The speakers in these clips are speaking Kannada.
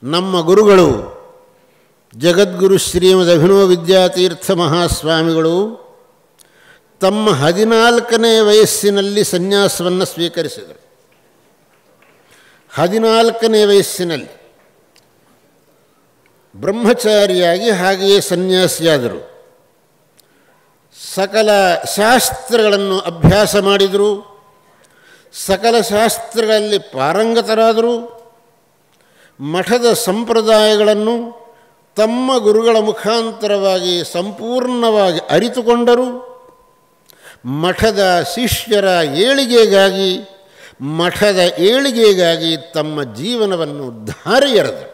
ನಮ್ಮ ಗುರುಗಳು ಜಗದ್ಗುರು ಶ್ರೀಮದ್ ಅಭಿನವ ವಿದ್ಯಾತೀರ್ಥ ಮಹಾಸ್ವಾಮಿಗಳು ತಮ್ಮ ಹದಿನಾಲ್ಕನೇ ವಯಸ್ಸಿನಲ್ಲಿ ಸನ್ಯಾಸವನ್ನು ಸ್ವೀಕರಿಸಿದರು ಹದಿನಾಲ್ಕನೇ ವಯಸ್ಸಿನಲ್ಲಿ ಬ್ರಹ್ಮಚಾರಿಯಾಗಿ ಹಾಗೆಯೇ ಸನ್ಯಾಸಿಯಾದರು ಸಕಲ ಶಾಸ್ತ್ರಗಳನ್ನು ಅಭ್ಯಾಸ ಮಾಡಿದರು ಸಕಲ ಶಾಸ್ತ್ರಗಳಲ್ಲಿ ಪಾರಂಗತರಾದರು ಮಠದ ಸಂಪ್ರದಾಯಗಳನ್ನು ತಮ್ಮ ಗುರುಗಳ ಮುಖಾಂತರವಾಗಿ ಸಂಪೂರ್ಣವಾಗಿ ಅರಿತುಕೊಂಡರು ಮಠದ ಶಿಷ್ಯರ ಏಳಿಗೆಗಾಗಿ ಮಠದ ಏಳಿಗೆಗಾಗಿ ತಮ್ಮ ಜೀವನವನ್ನು ಧಾರೆ ಎರೆದರು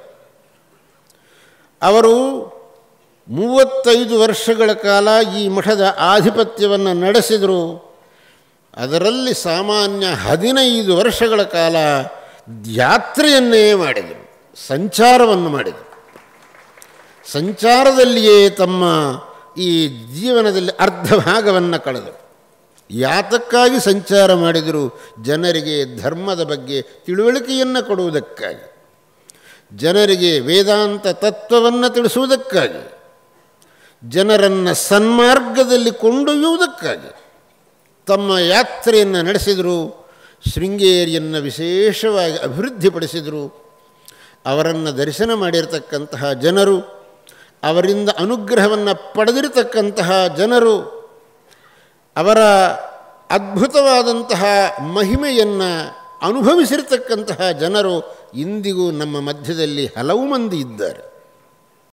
ಅವರು ಮೂವತ್ತೈದು ವರ್ಷಗಳ ಕಾಲ ಈ ಮಠದ ಆಧಿಪತ್ಯವನ್ನು ನಡೆಸಿದರು ಅದರಲ್ಲಿ ಸಾಮಾನ್ಯ ಹದಿನೈದು ವರ್ಷಗಳ ಕಾಲ ಯಾತ್ರೆಯನ್ನೇ ಮಾಡಿದರು ಸಂಚಾರವನ್ನು ಮಾಡಿದರು ಸಂಚಾರದಲ್ಲಿಯೇ ತಮ್ಮ ಈ ಜೀವನದಲ್ಲಿ ಅರ್ಧ ಭಾಗವನ್ನು ಕಳೆದರು ಯಾತಕ್ಕಾಗಿ ಸಂಚಾರ ಮಾಡಿದರು ಜನರಿಗೆ ಧರ್ಮದ ಬಗ್ಗೆ ತಿಳುವಳಿಕೆಯನ್ನು ಕೊಡುವುದಕ್ಕಾಗಿ ಜನರಿಗೆ ವೇದಾಂತ ತತ್ವವನ್ನು ತಿಳಿಸುವುದಕ್ಕಾಗಿ ಜನರನ್ನು ಸನ್ಮಾರ್ಗದಲ್ಲಿ ಕೊಂಡೊಯ್ಯುವುದಕ್ಕಾಗಿ ತಮ್ಮ ಯಾತ್ರೆಯನ್ನು ನಡೆಸಿದರು ಶೃಂಗೇರಿಯನ್ನು ವಿಶೇಷವಾಗಿ ಅಭಿವೃದ್ಧಿಪಡಿಸಿದರು ಅವರನ್ನು ದರ್ಶನ ಮಾಡಿರತಕ್ಕಂತಹ ಜನರು ಅವರಿಂದ ಅನುಗ್ರಹವನ್ನು ಪಡೆದಿರತಕ್ಕಂತಹ ಜನರು ಅವರ ಅದ್ಭುತವಾದಂತಹ ಮಹಿಮೆಯನ್ನು ಅನುಭವಿಸಿರ್ತಕ್ಕಂತಹ ಜನರು ಇಂದಿಗೂ ನಮ್ಮ ಮಧ್ಯದಲ್ಲಿ ಹಲವು ಮಂದಿ ಇದ್ದಾರೆ